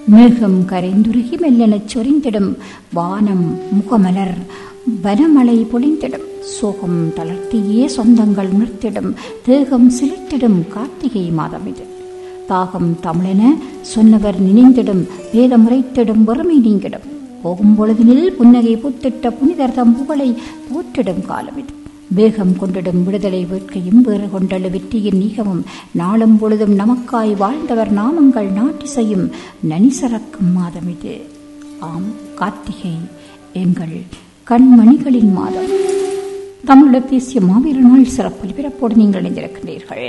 மேகம் கரைந்துருகி மெல்லெனச் சொரிந்திடும் வானம் முகமலர் வனமழை பொழிந்திடும் சோகம் தளர்த்தியே சொந்தங்கள் நிறுத்திடும் தேகம் சிலிர்த்திடும் கார்த்திகை மாதம் இது தாகம் தமிழென சொன்னவர் நினைந்திடும் வேதம் உரைத்திடும் வறுமை நீங்கிடும் போகும் பொழுதினில் புன்னகை புத்திட்ட புனிதர் தம் புகழை போற்றிடும் காலம் இது வேகம் கொண்டிடும் விடுதலை வேட்கையும் வேறு கொண்டழு வெற்றியின் நீகமும் நாளும் பொழுதும் நமக்காய் வாழ்ந்தவர் நாமங்கள் நாட்டிசையும் நனிசரக்கும் மாதம் இது ஆம் கார்த்திகை எங்கள் கண்மணிகளின் மாதம் தமிழக தேசிய மாவீர நாள் சிறப்பு ஒலிபரப்போடு நீங்கள் இணைந்திருக்கின்றீர்கள்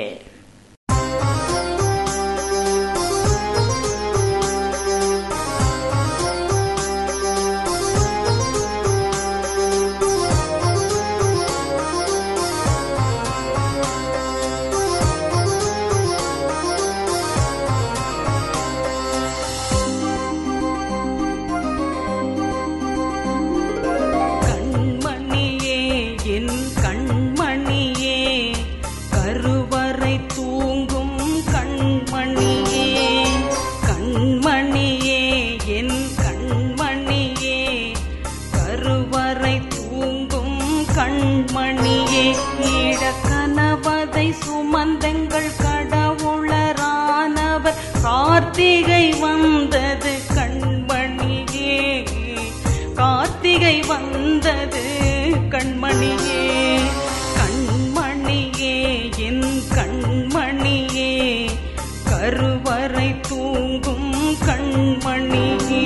கண்மணியே என் கண்மணியே கருவறை தூங்கும் கண்மணியே கண்மணியே என் கண்மணியே கருவறை தூங்கும் கண்மணியே ஈழ கனவதை சுமந்தங்கள் கடவுளரானவர் கார்த்திகை வந்தது கண்மணியே கார்த்திகை வந்தது கண்மணியே கண்மணியே என் கண்மணியே கருவறை தூங்கும் கண்மணியே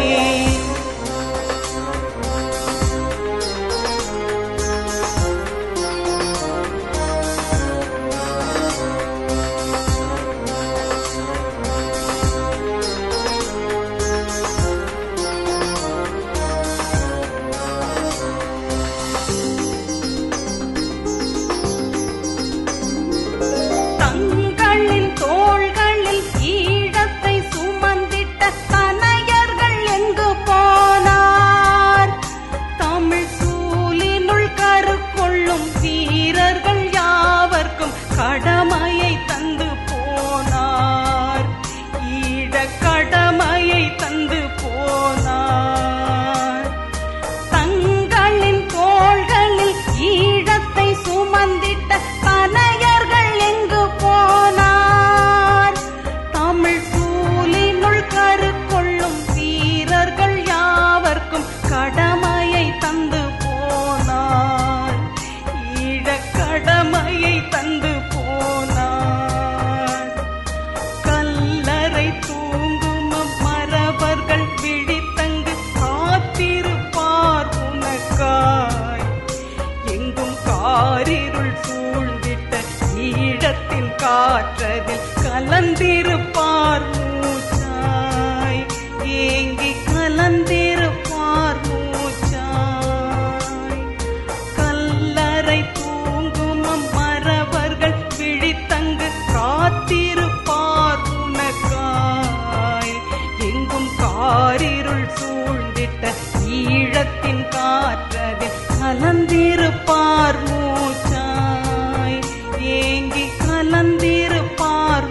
தங்களின் தோள்களில் ஈழத்தை சுமந்திட்ட தனையர்கள் எங்கு போனார் தமிழ் சூலினுள் கருக்கொள்ளும் வீரர்கள் யாவர்க்கும் கடமையை தந்து போனார் ஈழ கடமையை தந்து போனார் தங்களின் தோள்களில் ஈழத்தை சுமந்திட்ட தனையர்கள் எங்கு போனார் தமிழ் சூலினுள் கருக்கொள்ளும் வீரர்கள் யாவர்க்கும் கடமையை தந்து போனார் ஈழ கடமையை தந்து போனார் கல்லறை தூங்கும் மரபர்கள் விழித்தங்கு காத்திருப்பார் உனக்காய் எங்கும் காரிருள் சூழ்ந்திட்ட ஈழத்தின் காற்றதில் கலந்திருப்பார் மூச்சாய் ஏங்கி கலந்திருப்பார் மூச்சாய் கல்லறை தூங்கும் மரபர்கள் விழித்தங்கு காத்திருப்பார் உனக்காய் எங்கும் காரிருள் சூழ்ந்திட்ட ஈழத்தின் காற்றதில் கலந்திருப்பார் மூச்சாய் ஏங்கி கலந்திருப்பார்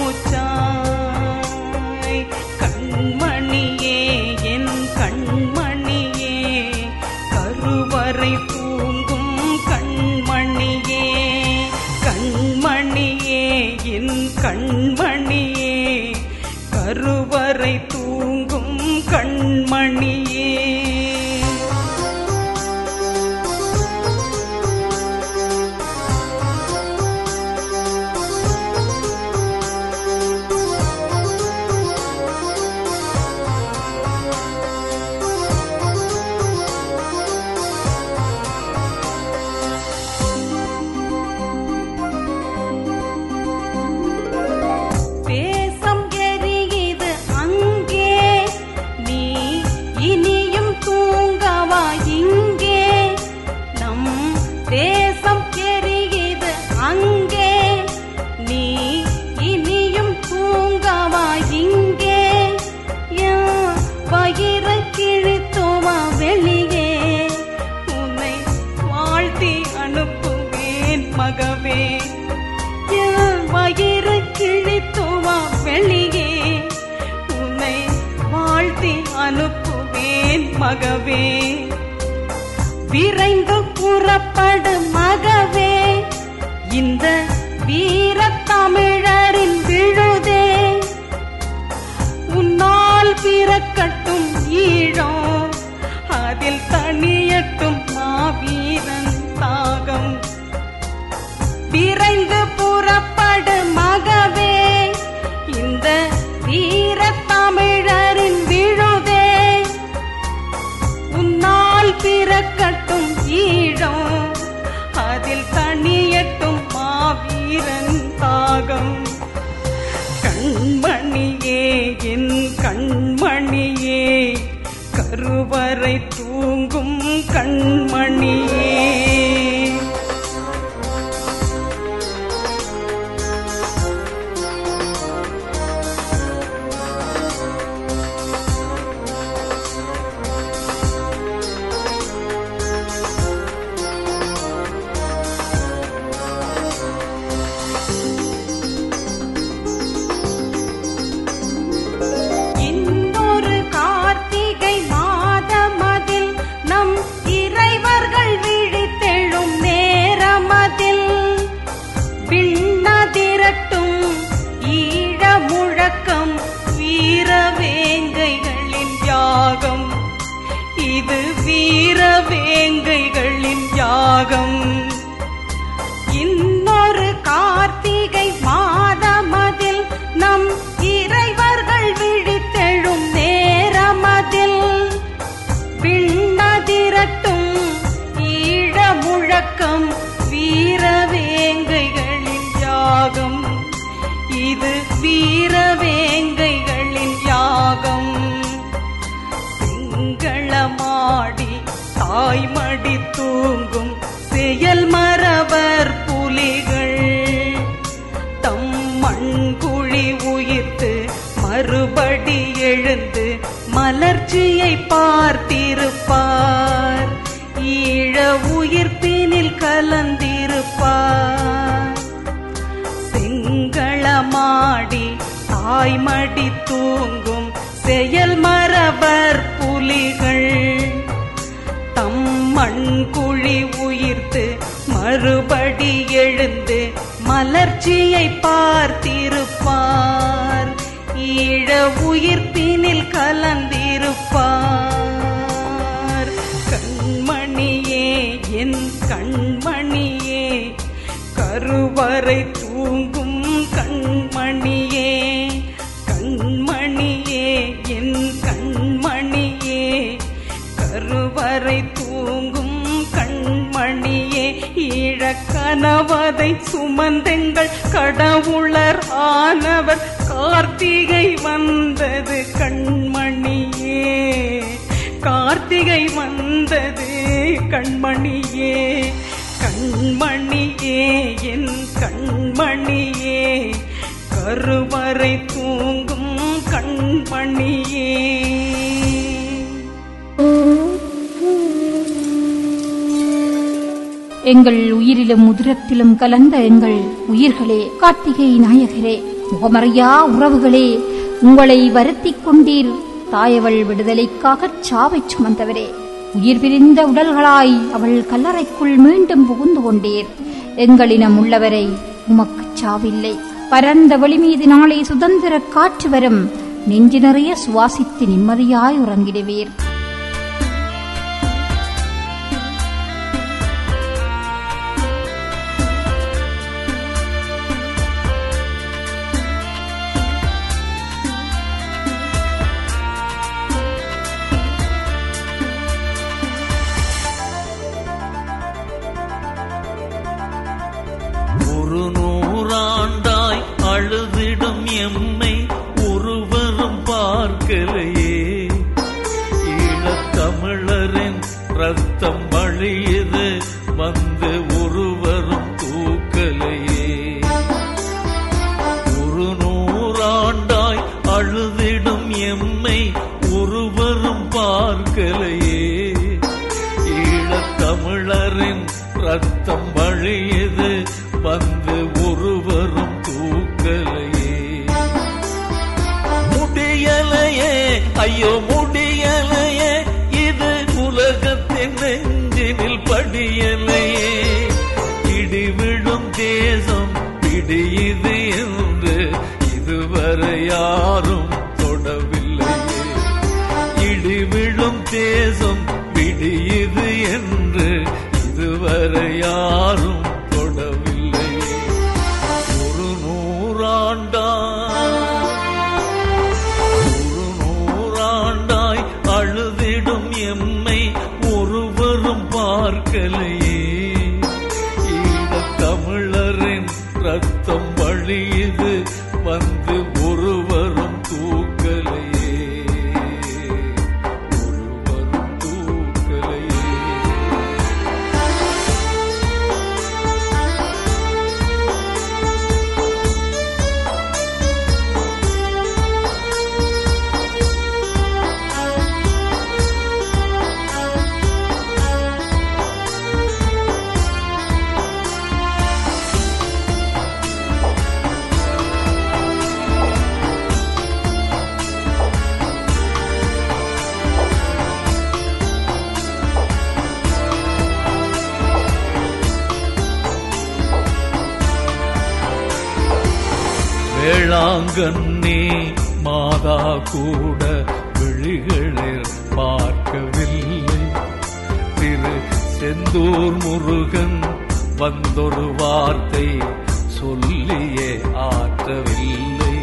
மூச்சாய் கண்மணியே என் கண்மணியே கருவறை தூங்கும் கண்மணியே கண்மணியே என் கண்மணியே கருவறை தூங்கும் கண்மணியே தேசம் எரியுது அங்கே நீ இனியும் மகவே விரைந்து புறப்படு மகவே இந்த வீரத் தமிழரின் விழுதே உன்னால் பிறக்கட்டும் ஈழம் அதில் தனியட்டும் மாவீரன் தாகம் விரைந்து புறப்படு மகவே இந்த வீரத் தமிழரின் விழுதே உன்னால் பிறக்கட்டும் ஈழம் அதில் தனியட்டும் மாவீரன் தாகம் கண்மணியே என் கண்மணியே கருவறை தூங்கும் கண்மணியே இன்னொரு கார்த்திகை மாதமதில் நம் இறைவர்கள் விழித்தெழும் நேரமதில் விண்ணதிரட்டும் ஈழ முழக்கம் வீரவேங்கைகளின் யாகம் இது வீரவேங்கைகளின் யாகம் இன்னொரு கார்த்திகை மாதமதில் நம் இறைவர்கள் விழித்தெழும் நேரமதில் விண்ணதிரட்டும் ஈழ முழக்கம் வீரவேங்கைகளின் யாகம் இது வீரவேங்கைகளின் யாகம் திங்களமாடி தாய்மடி தூங்கும் செயல் மறவர் புலிகள் தம் மண்குழி உயிர்த்து மறுபடி எழுந்து மலர்ச்சியை பார்த்திருப்பார் ஈழ உயிர்ப்பினில் கலந்திருப்பார் செங்களமாடி தாய்மடி தூங்கும் செயல் மறவர் புலிகள் தம் மண்குழி உயிர்த்து மறுபடி எழுந்து மலர்ச்சியை பார்த்திருப்பார் ஈழ உயிர்ப்பினில் கலந்திருப்பார் கண்மணியே என் கண்மணியே கருவறை தூங்கும் கண்மணியே கண்மணியே என் கண்மணியே கருவறை தூங்கும் கண்மணியே ஈழக்கனவதை சுமந்தெங்கள் கடவுளர் ஆனவர் கார்த்திகை வந்தது கண்மணியே கார்த்திகை வந்தது கண்மணியே கண்மணியே என் கண்மணியே கருவறை தூங்கும் கண்மணியே எங்கள் உயிரிலும் உதிரத்திலும் கலந்த எங்கள் உயிர்களே கார்த்திகை நாயகரே முகமறியா உறவுகளே உங்களை வருத்திக் கொண்டீர் தாயவள் விடுதலைக்காகச் சாவைச் சுமந்தவரே உயிர் பிரிந்த உடல்களாய் அவள் கல்லறைக்குள் மீண்டும் புகுந்து கொண்டீர் எங்களினம் உள்ளவரை உமக்குச் சாவில்லை பரந்த வெளி மீது நாளை சுதந்திர காற்று வரும் நெஞ்சு நிறைய சுவாசித்து நிம்மதியாய் உறங்கிடுவீர் ஒரு நூறாண்டாய் அழுதிடும் எம்மை ஒருவரும் பார்க்கலையே ஈழத்தமிழரின் ரத்தம் வழியது வந்து ஒருவரும் தூக்கலையே ஒரு நூறாண்டாய் அழுதிடும் எம்மை ஒருவரும் பார்க்கலையே ஈழத்தமிழரின் ரத்தம் வழியது வந்து ஒருவரும் தூக்கலையே முடியலையே ஐயோ முடியலையே இது விடியுது என்று இதுவரை யாரும் தொடவில்லையே இடி விழும் தேசம் விடியுது என்று இதுவரை யாரும் தொடவில்லையே ஒரு நூறாண்டா ஒரு நூறாண்டாய் அழுதிடும் எம்மை ஒருவரும் பார்க்கலையே ஈழத் தமிழரின் ரத்தம் வழியுது வந்து ஒருவரும் தூக்கலையே ஒருவரும் தூக்கலையே வேளாங்கண்ணி மாதா கூட விழிகளில் பார்க்கவில்லை திரு செந்தூர் முருகன் வந்தொரு வார்த்தை சொல்லியே ஆற்றவில்லை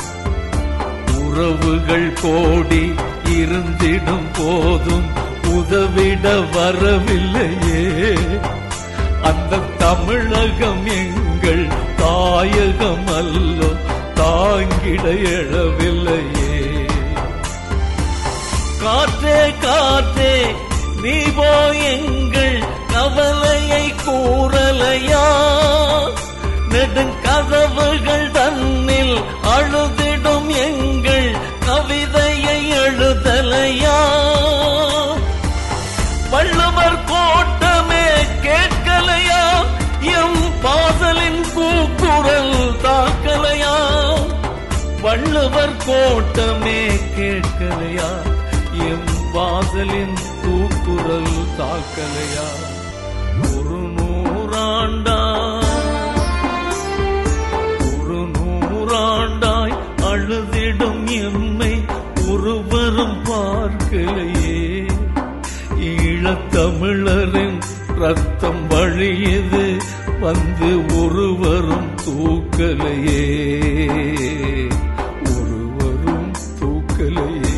உறவுகள் கோடி இருந்திடும் போதும் உதவிட வரவில்லையே அந்த தமிழகம் எங்கள் தாயகம் அல்லோ தாங்கிட எழவில்லையே காற்றே காற்றே நீ போய் எங்கள் கவலையை கூறலையா நெடுங்கதவுகள் தன்னில் அழுதிடும் எங்கள் கவிதையை எழுதலையா வள்ளுவர் கோட்டமே கேட்கலையா எம் பாசலின் கூக்குரல் தாக்கலையா வள்ளுவர் கோட்டமே கேட்கலையா எம் வாசலின் கூக்குரல் தாக்கலையா ஒரு நூறாண்டா ஒரு நூறாண்டாய் அழுதிடும் எம்மை ஒருவரும் பார்க்கலையே ஈழத்தமிழரின் ரத்தம் வழியது வந்து ஒருவரும் தூக்கலையே ஒருவரும் தூக்கலையே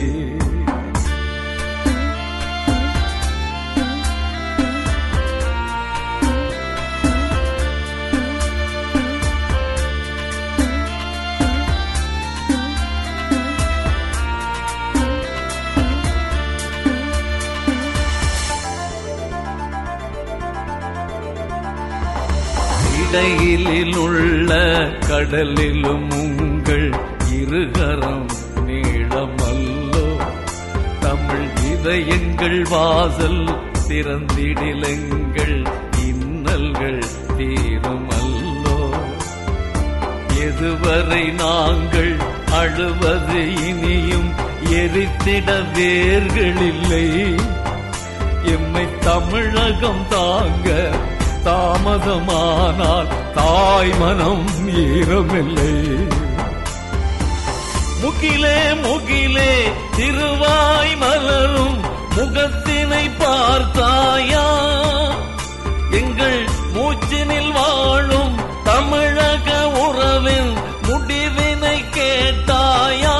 இடையிலில் உள்ள கடலிலும் உங்கள் இருகரம் நீளமல்லோ தமிழ் இதயங்கள் வாசல் திறந்திடிலங்கள் இன்னல்கள் தீருமல்லோ எதுவரை நாங்கள் அழுவது இனியும் எரித்திட வேர்களில்லை எம்மை தமிழகம் தாங்க தாமதமானால் தாய் மனம் ஈரமில்லை முகிலே முகிலே திருவாய் மலரும் முகத்தினை பார்த்தாயா எங்கள் மூச்சினில் வாழும் தமிழக உறவின் முடிவினை கேட்டாயா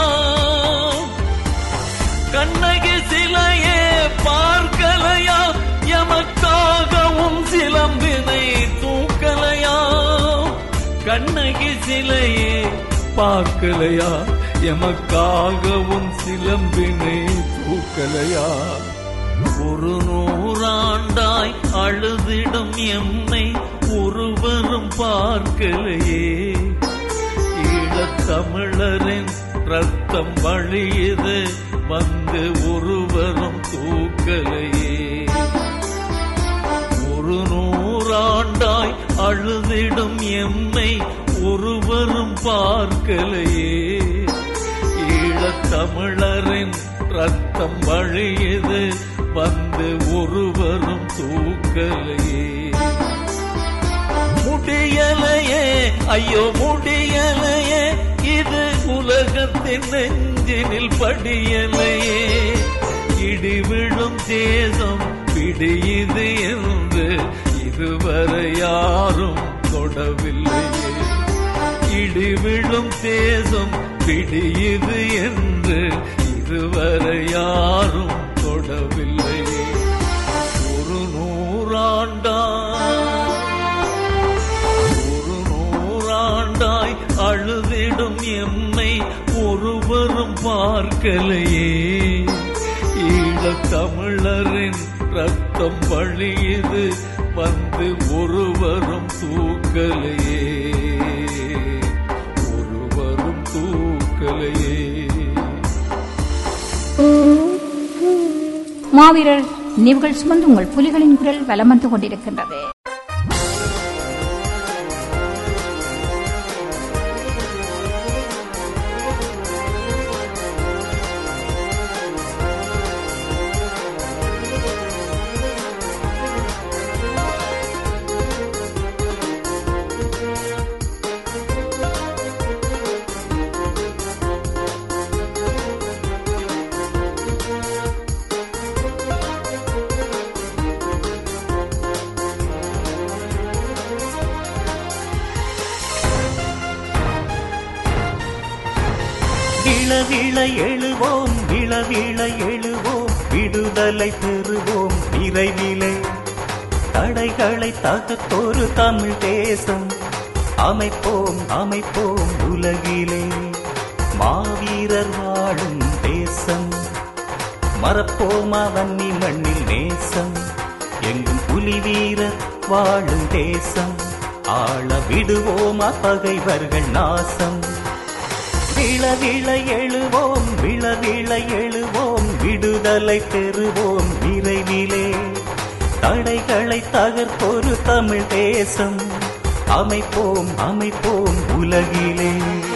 கண்ணகி சிலையே பார்க்கலையா எமக்காகவும் சிலம்பினை தூக்கலையா கண்ணகி சிலையே பார்க்கலையா எமக்காகவும் சிலம்பினை தூக்கலையா ஒரு நூறாண்டாய் அழுதிடும் எம்மை ஒருவரும் பார்க்கலையே ஈழத்தமிழரின் ரத்தம் வழியது வந்து ஒருவரும் தூக்கலையே ஒரு நூறாண்டாய் அழுதிடும் எம்மை ஒருவரும் பார்க்கலையே ஈழத்தமிழரின் ரத்தம் வழியது வந்து ஒருவரும் தூக்கலையே முடியலையே ஐயோ முடியலையே இது உலகத்தின் நெஞ்சினில் படியலையே இடி விழும் தேசம் பிடியுது என்று இதுவரை யாரும் தொடவில்லையே இடி விழும் தேசம் பிடியுது என்று இதுவரை யாரும் தொடவில்லையே ஒரு நூறாண்டா ஒரு நூறாண்டாய் அழுதிடும் எம்மை ஒருவரும் பார்க்கலையே ஈழத் தமிழரின் ரத்தம் வழியுது வந்து ஒருவரும் தூக்கலையே ஒருவரும் தூக்கலையே மாவீரர் நினைவுகள் சுமந்து உங்கள் புலிகளின் குரல் வலம் வந்து கொண்டிருக்கின்றது விளவிள எழுவோம் விளவிள எழுவோம் விடுதலை பெறுவோம் விரைவிலே தடைகளை தகத்தொரு தமிழ் தேசம் அமைப்போம் அமைப்போம் உலகிலே மாவீரர் வாழும் தேசம் மறப்போமா வன்னி மண்ணில் நேசம் எங்கும் புலி வீரர் வாழும் தேசம் ஆள விடுவோமா பகைவர்கள் நாசம் விள விள எழுவோம் விள விள எழுவோம் விடுதலை பெறுவோம் விரைவிலே தடைகளை தகர்த்தொரு தமிழ் தேசம் அமைப்போம் அமைப்போம் உலகிலே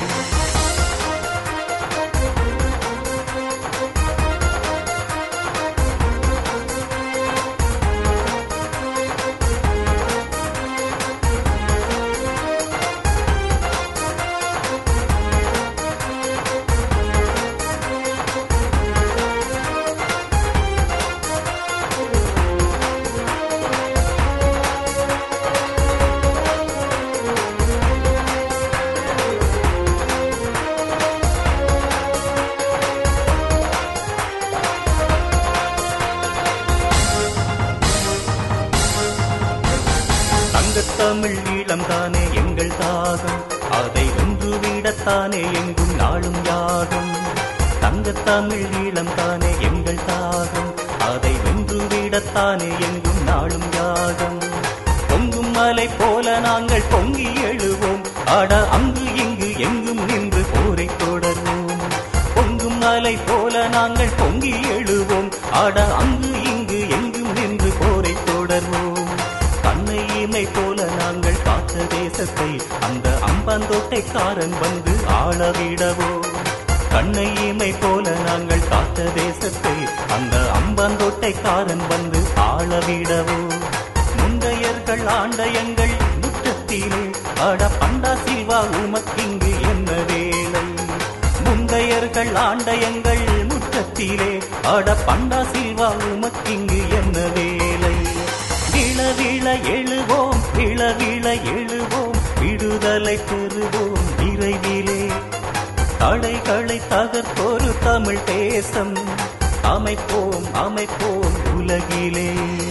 தங்கத்தமிழ் ஈழம் தானே எங்கள் தாகம் அதை வென்று விடத்தானே எங்கும் நாளும் யாகம் தங்கத்தமிழ் ஈழம் தானே எங்கள் தாகம் அதை வென்று விடத்தானே எங்கும் நாளும் யாகம் பொங்கும் மலை போல நாங்கள் பொங்கி எழுவோம் அட அங்கு இங்கு எங்கும் நின்று போரை தொடர்வோம் பொங்கும் மலை போல நாங்கள் பொங்கி எழுவோம் அட அங்கு இங்கு எங்கும் நின்று போரை தொடர்வோம் கண்ணை இமை போல நாங்கள் காத்த தேசத்தை அந்த அம்பந்தோட்டைக்காரன் வந்து ஆளவிடவோ கண்ணை இமை போல நாங்கள் காத்த தேசத்தை அந்த அம்பந்தோட்டைக்காரன் வந்து ஆளவிடவோ முந்தையர்கள் ஆண்ட எங்கள் முற்றத்திலே அட பண்டா சில்வா உமக்கிங்கு என்ன வேலை முந்தையர்கள் ஆண்ட எங்கள் முற்றத்திலே அட பண்டா சில்வா உமக்கிங்கு என்ன வேலை விள விள எழுவோம் விள விள எழுவோம் விடுதலை பெறுவோம் விரைவிலே தடைகளை தகர்த்தொரு தமிழ் தேசம் அமைப்போம் அமைப்போம் உலகிலே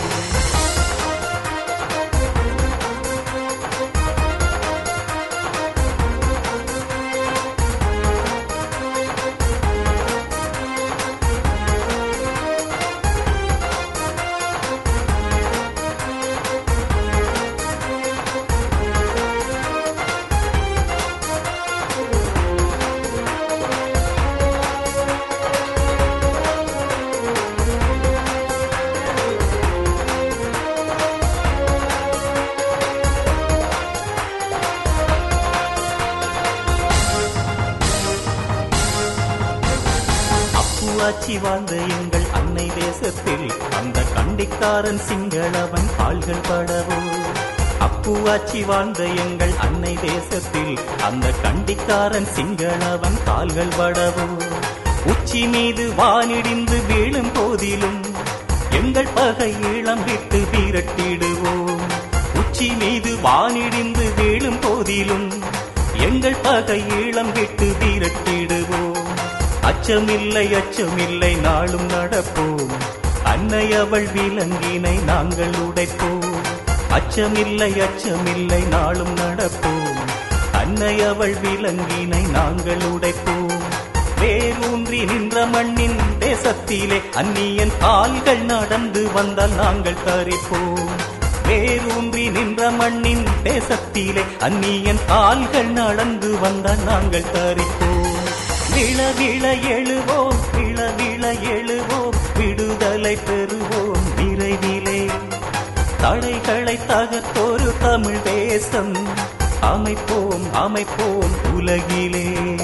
அப்புவாச்சி வாழ்ந்த எங்கள் அன்னை தேசத்தில் அந்த கண்டிக்காரன் சிங்களவன் கால்கள் படவோ அப்புவாச்சி வாழ்ந்த எங்கள் அன்னை தேசத்தில் அந்த கண்டிக்காரன் சிங்களவன் கால்கள் படவோ உச்சி மீது வானிடிந்து வீழும் போதிலும் எங்கள் பகை ஈழம் விட்டு விரட்டிடுவோம் உச்சி மீது வானிடிந்து வீழும் போதிலும் எங்கள் பகை ஈழம் விட்டு விரட்டிடுவோம் அச்சமில்லை அச்சமில்லை நாளும் நடப்போம் அன்னை அவள் விலங்கினை நாங்கள் உடைப்போம் அச்சமில்லை அச்சமில்லை நாளும் நடப்போம் அன்னை அவள் விலங்கினை நாங்கள் உடைப்போம் வேரூன்றி நின்ற மண்ணின் தேசத்திலே அந்நியன் கால்கள் நடந்து வந்தால் நாங்கள் தரிப்போம் வேரூன்றி நின்ற மண்ணின் தேசத்திலே அந்நியன் கால்கள் நடந்து வந்தால் நாங்கள் தரிப்போம் விழ விழ எழுவோம் விழ விழ எழுவோம் விடுதலை பெறுவோம் விரைவிலே தடைகளை தகர்த்தொரு தமிழ் தேசம் அமைப்போம் அமைப்போம் உலகிலே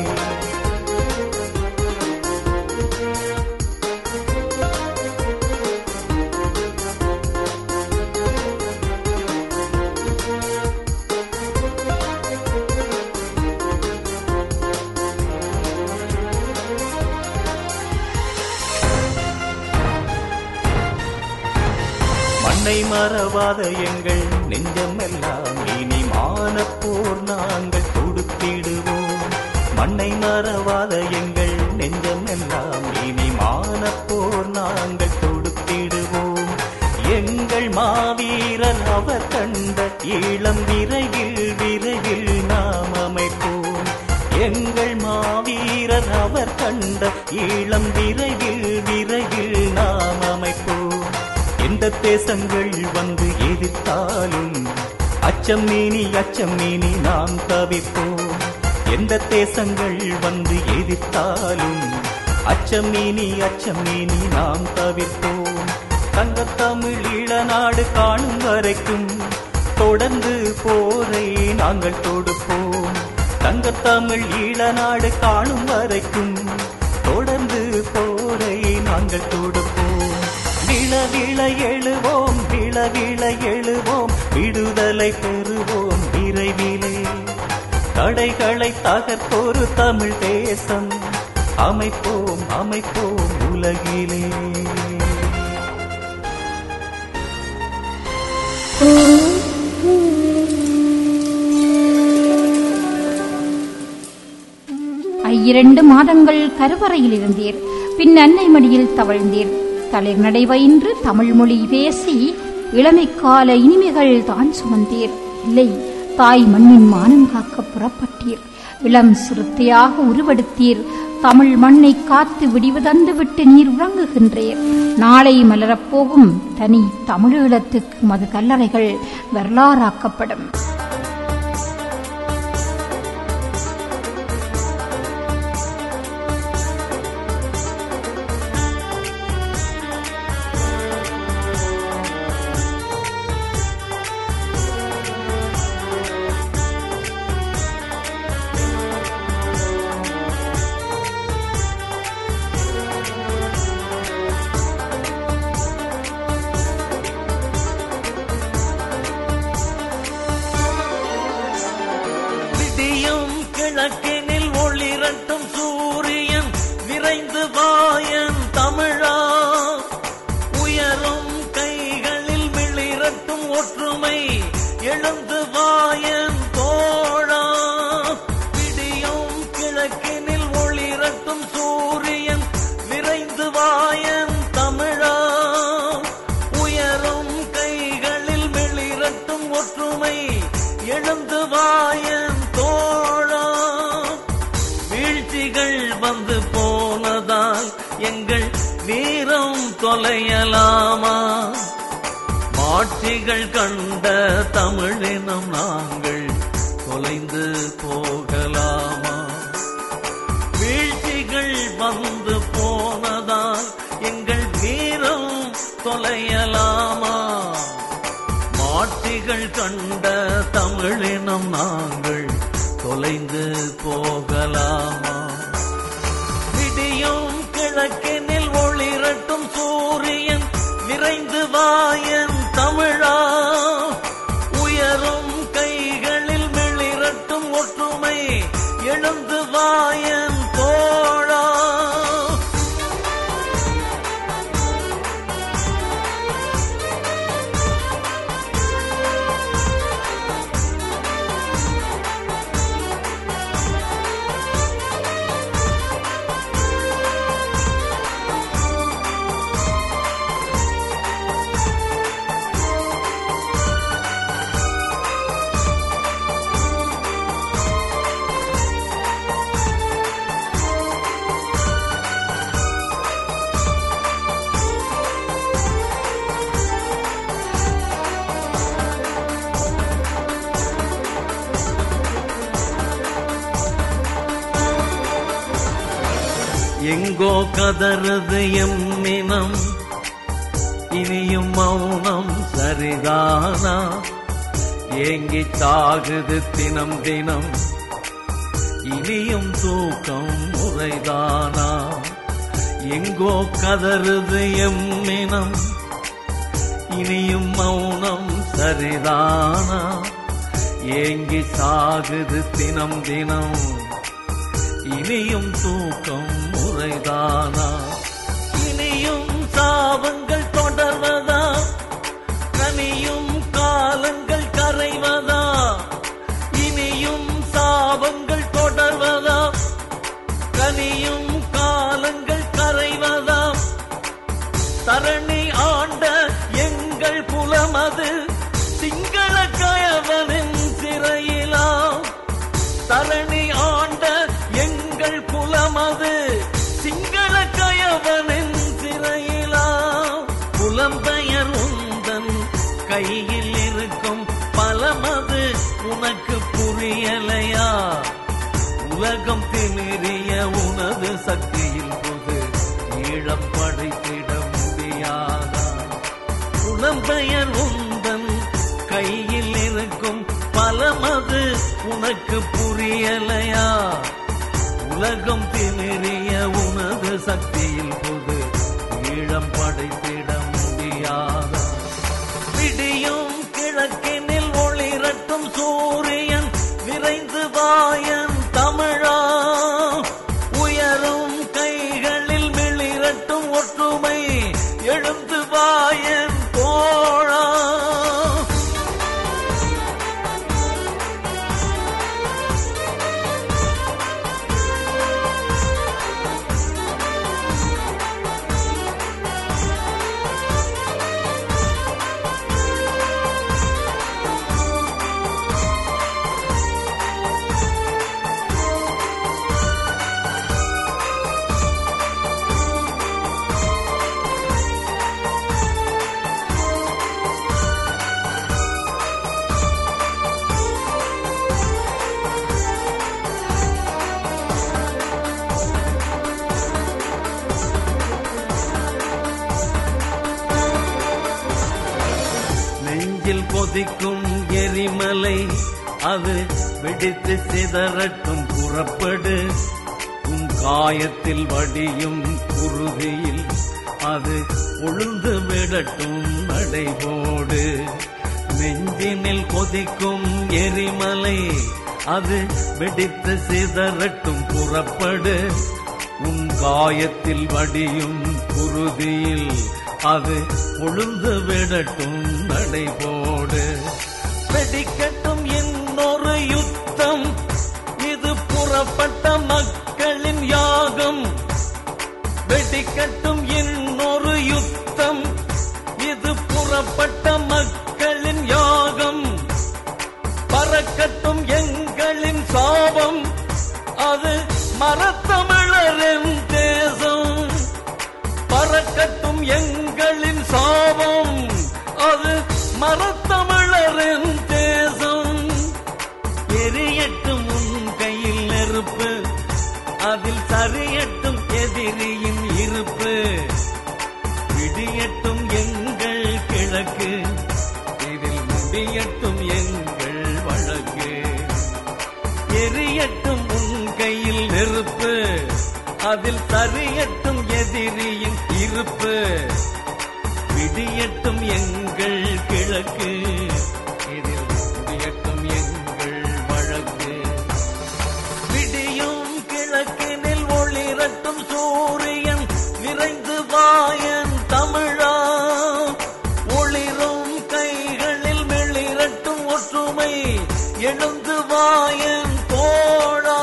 மண்ணை மறவாத எங்கள் நெஞ்சமெல்லாம் இனி மானப்போர் நாங்கள் கொடுத்திடுவோம் மண்ணை மறவாத எங்கள் நெஞ்சமெல்லாம் இனி மானப்போர் நாங்கள் கொடுத்திடுவோம் எங்கள் மாவீரர் அவர் கண்ட ஈழம் விரைவில் விரைவில் நாம் அமைப்போம் எங்கள் மாவீரர் அவர் கண்ட ஈழம் விரைவில் விரைவில் நாம் அமைப்போம் எந்த தேசங்கள் வந்து எதிர்த்தாலும் அச்சம் நீனி அச்சம் நீனி நாம் தவிப்போம் எந்த தேசங்கள் வந்து எதிர்த்தாலும் அச்சம் நீனி அச்சம் நீனி நாம் தவிர்ப்போம் தங்கத்தமிழ் ஈழ நாடு காணும் வரைக்கும் தொடர்ந்து போரை நாங்கள் தொடுப்போம் தங்கத்தமிழ் ஈழ நாடு காணும் வரைக்கும் தொடர்ந்து போரை நாங்கள் தொடுப்போம் விழ விழ எழுவோம் விழ விழ எழுவோம் விடுதலை பெறுவோம் விரைவிலே தடைகளை தகர்த்தொரு தமிழ் தேசம் அமைப்போம் அமைப்போம் உலகிலே ஐயிரண்டு மாதங்கள் கருவறையில் இருந்தீர் பின் அன்னை மடியில் தவழ்ந்தீர் தளிர் நடைவயின்று தமிழ் மொழி பேசி இளமைக்கால இனிமைகள் தான் சுமந்தீர் இல்லை தாய் மண்ணின் மானம் காக்க புறப்பட்டீர் இளம் சிறுத்தையாக உருவெடுத்தீர் தமிழ் மண்ணை காத்து விடிவு தந்து விட்டு நீர் உறங்குகின்றீர் நாளை மலரப்போகும் தனி தமிழீழத்துக்கு மது கல்லறைகள் வரலாறாக்கப்படும் விடியும் கிழக்கினில் ஒளிரட்டும் சூரியன் விரைந்து வாயன் தமிழா உயரும் கைகளில் மிளிரட்டும் ஒற்றுமை எழுந்து வாயன் தோழா விடியும் கிழக்கினில் ஒளிரட்டும் சூரியன் விரைந்து வாயன் தமிழா உயரும் கைகளில் மிளிரட்டும் ஒற்றுமை எழுந்து வாயன் தோழா வீழ்ச்சிகள் வந்து போனதால் எங்கள் வீரம் தொலையலாமா மாட்சிகள் கண்ட தமிழினம் நாங்கள் தொலைந்து போகலாமா வீழ்ச்சிகள் வந்து போனதால் எங்கள் வீரம் தொலையலாமா மாட்சிகள் கண்ட தமிழினம் நாங்கள் தொலைந்து போகலாமா விடியும் கிழக்கினில் ஒளிரட்டும் சூரியன் விரைந்து வாயன் தமிழா உயரும் எங்கோ கதறது எம்மினம் இனியும் மௌனம் சரிதானா ஏங்கி சாகுது தினம் தினம் இனியும் தூக்கம் முறைதானா எங்கோ கதறுது எம்மினம் இனியும் மௌனம் சரிதானா ஏங்கி சாகுது தினம் தினம் இனியும் தூக்கம் முறைதானா இனியும் சாபங்கள் தொடர்வதா கனியும் காலங்கள் கரைவதா இனியும் சாபங்கள் தொடர்வதா கனியும் காலங்கள் கரைவதா தரணி ஆண்ட எங்கள் புலமது சிங்கள கயவனின் சிறையிலா தரணி ஆண்ட எங்கள் புலமது சிங்கள கயவனின் சிறையிலா புலம்பெயர் உந்தன் கையில் இருக்கும் பலமது உனக்கு புரியலையா உலகம் திமிரிய உனது சக்தியில் புது ஈழம் படைத்திட முடியாதா புலம்பெயர் உந்தன் கையில் இருக்கும் பலமது உனக்கு புரியலையா உலகம் திமிரிய உனது சக்தியில் புது ஈழம் படைத்திட முடியாதா விடியும் கிழக்கினில் ஒளிரட்டும் சூரியன் விரைந்து வாயன் தமிழா உயரும் கைகளில் மிளிரட்டும் ஒற்றுமை எழுந்து வாயன் தோழா நெஞ்சில் கொதிக்கும் எரிமலை அது வெடித்து சிதறட்டும் புறப்படு உன் காயத்தில் வடியும் குருதியில் அது உளுந்து விடட்டும் நடைபோடு நெஞ்சினில் கொதிக்கும் எரிமலை அது வெடித்து சிதறட்டும் புறப்படு உன் காயத்தில் வடியும் குருதியில் அது உளுந்து விடட்டும் நடைபோடு வெடிக்கட்டும் இன்னொரு யுத்தம் இது புறப்பட்ட மக்களின் யாகம் வெடிக்கட்டும் இன்னொரு யுத்தம் இது புறப்பட்ட மக்களின் யாகம் பறக்கட்டும் எங்களின் சாபம் அது மரத்தமிழரின் தேசம் பறக்கட்டும் எங்களின் சாபம் அது மரத்தமிழரின் தேசம் எரியட்டும் உன் கையில் நெருப்பு அதில் சரியட்டும் எதிரியின் இருப்பு விடியட்டும் எங்கள் கிழக்கு இதில் முடியட்டும் எங்கள் வழக்கு எரியட்டும் உன் கையில் நெருப்பு அதில் சரியட்டும் எதிரியின் இருப்பு விடியட்டும் எங்கள் கிழக்கு இதில் முடியட்டும் எங்கள் வழக்கு விடியும் கிழக்கினில் ஒளிரட்டும் சூரியன் விரைந்து வாயன் தமிழா ஒளிரும் கைகளில் மெளிரட்டும் ஒற்றுமை எழுந்து வாயன் தோழா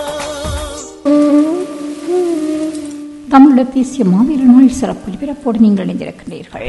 தமிழ் தேசிய மாவீர நாள் சிறப்பு ஒலிபரப்போடு நீங்கள் இணைந்திருக்கின்றீர்கள்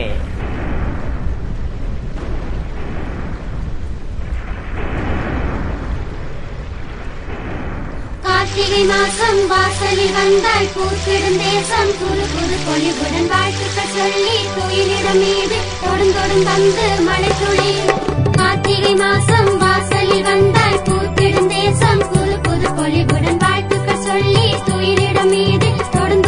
கார்த்திகை மாசம் வாசலில் வந்தாய் பூத்திடும் தேசம் புது புது பொலிவுடன் வாழ்த்துக்கள் சொல்லி துயிலிடம் மீது தொடும் தொடும் வந்து மழை துளி கார்த்திகை மாசம் வாசலில் வந்தாய் பூத்திடும் தேசம் புது புது பொலிவுடன் வாழ்த்துக்கள் சொல்லி துயிலிடம் மீது தொடும்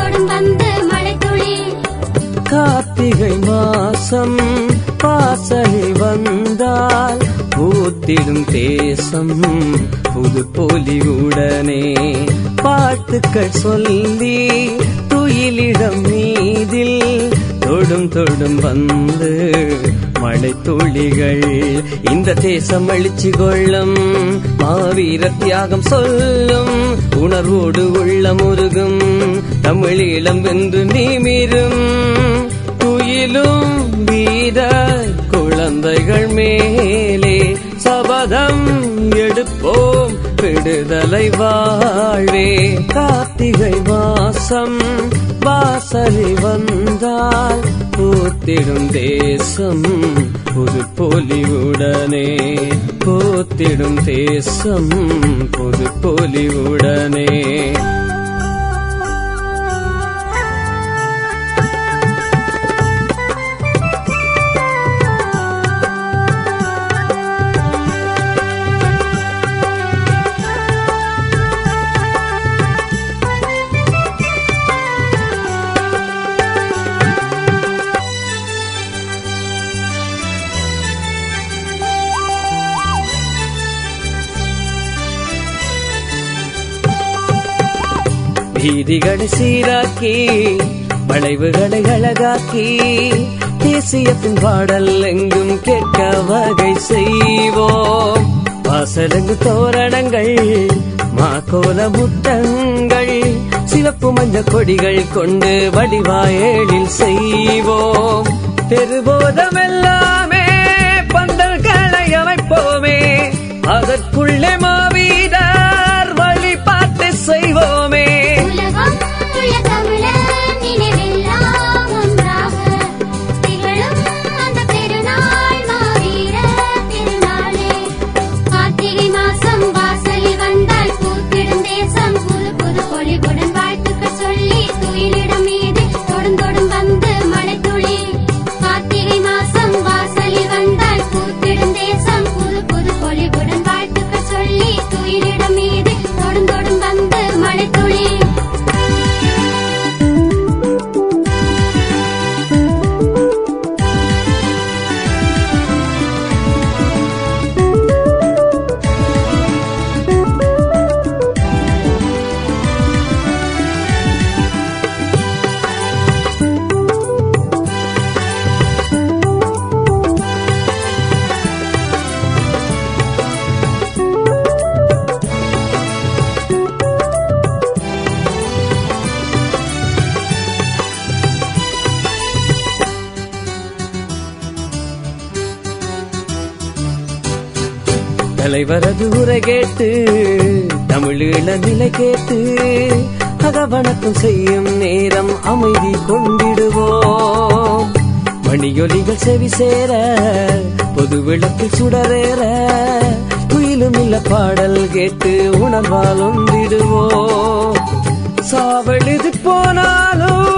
கார்த்திகை மாசம் வாசலில் வந்தால் பூத்திடும் தேசம் புது பொலிவுடனே பாட்டுக்கள் சொல்லி துயிலிடம் மீதில் தொடும் தொடும் வந்து மழை துளிகள் இந்த தேசம் அழிச்சு கொள்ளும் மாவீர தியாகம் சொல்லும் உணர்வோடு உள்ள முருகும் தமிழீழம் வென்று நீமிரும் துயிலும் வீர குழந்தைகள் மேலே சபதம் எடுப்போம் விடுதலை வாழ்வே கார்த்திகை மாசம் வாசலில் வந்தால் பூத்திடும் தேசம் புது பொலிவுடனே பூத்திடும் தேசம் புது பொலிவுடனே வீதிகளை சீராக்கி வளைவுகளை அழகாக்கி தேசியத்தின் பாடல் எங்கும் கேட்க வகை செய்வோம் வாசலங்கு தோரணங்கள் மாக்கோல முத்தங்கள் சிவப்பு மஞ்ச கொடிகள் கொண்டு வடிவாயலில் செய்வோம் பெருபோதம் எல்லாமே பந்தல்களை அமைப்போமே அதற்குள்ளே மாவீரர் வழிபாட்டு செய்வோமே உலகம் உள்ள தமிழர் நினைவெல்லாம் ஒன்றாக திகழும் அந்த பெருநாள் மாவீரர் திருநாளே கார்த்திகை மாசம் வாசலில் வந்தால் பூத்திடும் தேசம் புது புது பொலிவுடன் வாழ்த்துக்கள் சொல்லி துயிலிடம் மீது தொடும் தொடும் வந்து மழை துளி கார்த்திகை மாசம் வாசலில் வந்தால் பூத்திடும் தேசம் புது புது பொலிவுடன் வாழ்த்துக்கள் சொல்லி துயிலிடம் மீது தொடும் தொடும் வந்து மழை துளி தலைவரது உரை கேட்டு தமிழீழ நிலை கேட்டு அகவணக்கம் செய்யும் நேரம் அமைதி கொண்டிடுவோம் மணியொலிகள் செவி சேர பொது விளக்கில் சுடரேற குயிலும் இல்ல பாடல் கேட்டு உணர்வால் ஒன்றிடுவோம் சாவெழுதி போனாலும்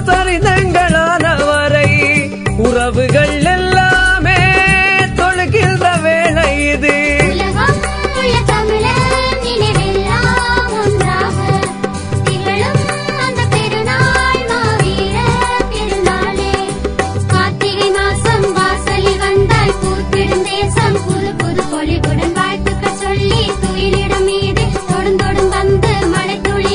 தரிதங்களானவரை உறவுகள் எல்லாமே தொழுகின்ற வேலை இது உலகம் உள்ள தமிழர் நினைவெல்லாம் ஒன்றாக திகழும் அந்த பெருநாள் மாவீரர் திருநாளே கார்த்திகை மாசம் வாசலில் வந்தால் பூத்திடும் தேசம் புது புது பொலிவுடன் வாழ்த்துக்கள் சொல்லி துயிலிடம் மீது தொடும் தொடும் வந்து மழை துளி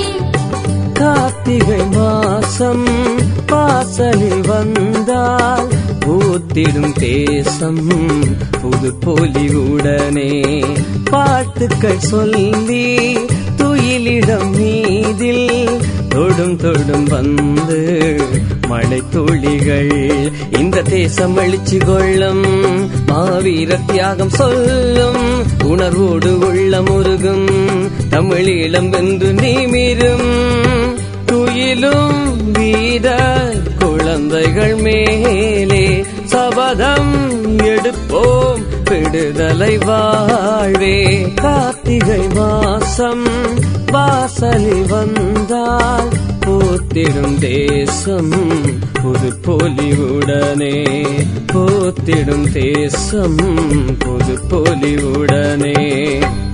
கார்த்திகை மாசம் வாசலில் வந்தால் பூத்திடும் தேசம் புது பொலிவுடனே பாட்டுக்கள் சொல்லி துயிலிடம் மீதில் தொடும் தொடும் வந்து மழை துளிகள் இந்த தேசம் அழிச்சு கொள்ளும் மாவீர தியாகம் சொல்லும் உணர்வோடு உள்ள முருகும் தமிழீழம் வென்று நீமிரும் துயிலும் வீர குழந்தைகள் மேலே சபதம் எடுப்போம் விடுதலை வாழ்வே கார்த்திகை மாசம் வாசலில் வந்தால் பூத்திடும் தேசம் புது பொலிவுடனே பூத்திடும் தேசம் புது பொலிவுடனே